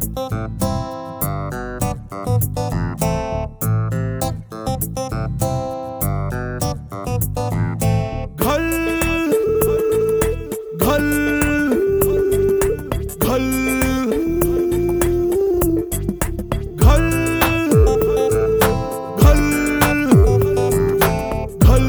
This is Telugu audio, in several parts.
घल घल घल घल घल घल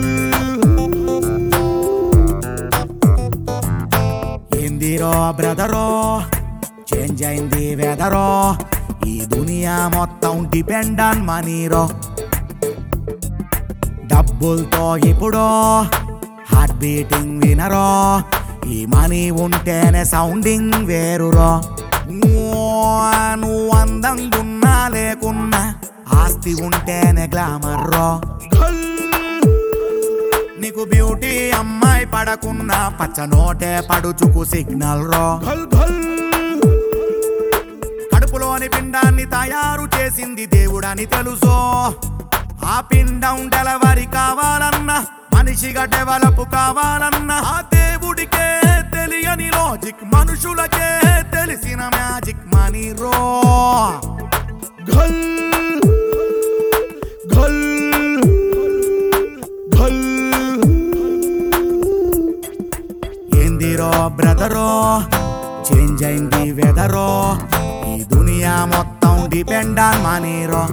ఏందిరో బ్రదరో చేంజ్ అయింది వెదరో ఈ దునియా మొత్తం డిపెండ్ ఆన్ మనీరో డబ్బులతో ఇప్పుడు హార్ట్ బీటింగ్ వినరో ఈ మనీ ఉంటేనే సౌండింగ్ వేరురో నువ్వు అందంగున్నా లేకున్నా ఆస్తి ఉంటేనే గ్లామర్ రో घल నీకు బ్యూటీ అమ్మాయి పడకున్నా పచ్చ నోటే పడుచుకు సిగ్నల్ రో घल घल కడుపులోని పిండాన్ని తయారు చేసింది దేవుడని తెలుసో ఆ పిండం డెలవరి కావాలన్నా మనిషిగా డెవలప్ కావాలన్నా ఆ దేవుడికే తెలియని లాజిక్ మనుషులకే తెలిసిన మ్యాజిక్ మనీ రో घल घल घल ఏందిరో బ్రదరో చేంజ్ అయింది వెదరో ఈ దునియా మొత్తం డిపెండ్ ఆన్ మనీరో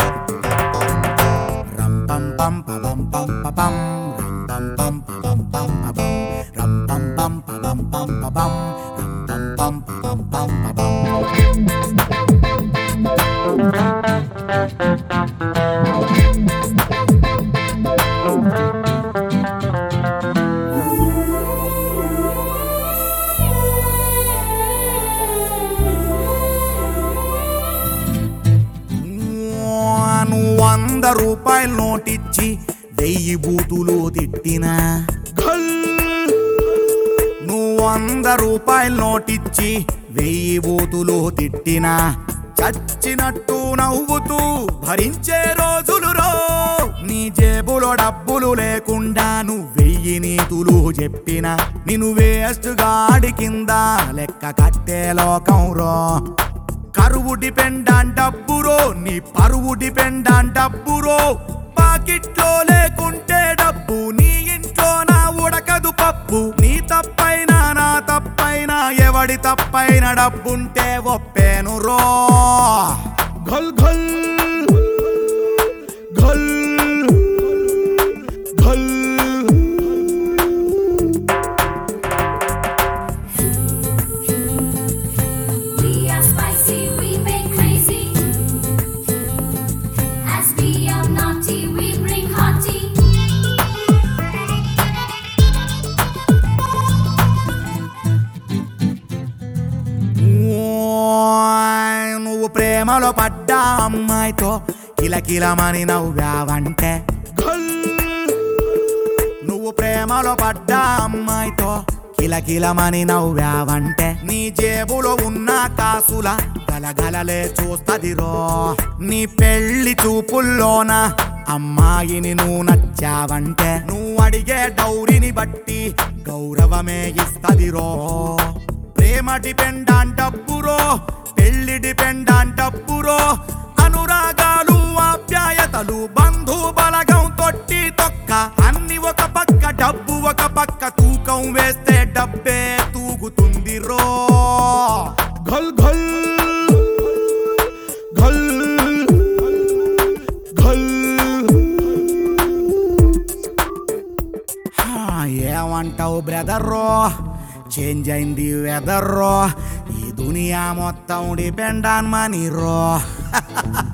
రం పం పం పం పం పం రం పం పం పం పం పం రం పం పం పం పం పం రం పం పం పం పం పం నువ్వు వంద రూపాయలు నోటిచ్చి వెయ్యి బూతులు తిట్టినా घल నువ్వు వంద రూపాయలు నోటిచ్చి వెయ్యి బూతులు తిట్టినా చచ్చినట్టు నవ్వుతూ భరించే రోజులు రో నీ జేబులో డబ్బులు లేకుండా నువ్వు వెయ్యి నీతులు చెప్పిన నిన్ను వేస్ట్ గాడి కింద లెక్క కట్టే లోకం రో కరువు డిపెండ్ ఆన్ డబ్బురో నీ పరువు డిపెండ్ ఆన్ డబ్బురో పాకెట్లో లేకుంటే డబ్బు నీ ఇంట్లో నా ఉడకదు పప్పు నీ తప్పైనా నా తప్పైనా ఎవడి తప్పైన డబ్బుంటే ఒప్పేను రో घल घल घल घल We are spicy, we make crazy. As we are naughty, we bring hottie. ఓయ్, నువ్వు ప్రేమలో పడ్డా అమ్మాయితో కిలకిలమని నవ్వావంటే घल నువ్వు ప్రేమలో పడ్డా అమ్మాయితో కిలకిలమని నవ్వావంటే నీ జేబులో ఉన్న కాసుల గలగలలే చూస్తదిరో నీ పెళ్లి చూపుల్లోన అమ్మాయిని నువ్వు నచ్చావంటే నువ్వు అడిగే డౌరిని బట్టి గౌరవమే ఇస్తదిరో ప్రేమ డిపెండ్ ఆన్ డబ్బురో పెళ్లి డిపెండ్ ఆన్ డబ్బురో అనురాగాలు ఆప్యాయతలు బంధు బలగం తొట్టి తొక్క అన్ని ఒక పక్క డబ్బు ఒక పక్క తూకం వేస్తే డబ్బే తూగుతుంది రో घल घल घल घल హా, ఏమంటావు బ్రదర్రో చేంజ్ అయింది వెదర్రో ఈ దునియా మొత్తం డిపెండ్ ఆన్ మనీ రో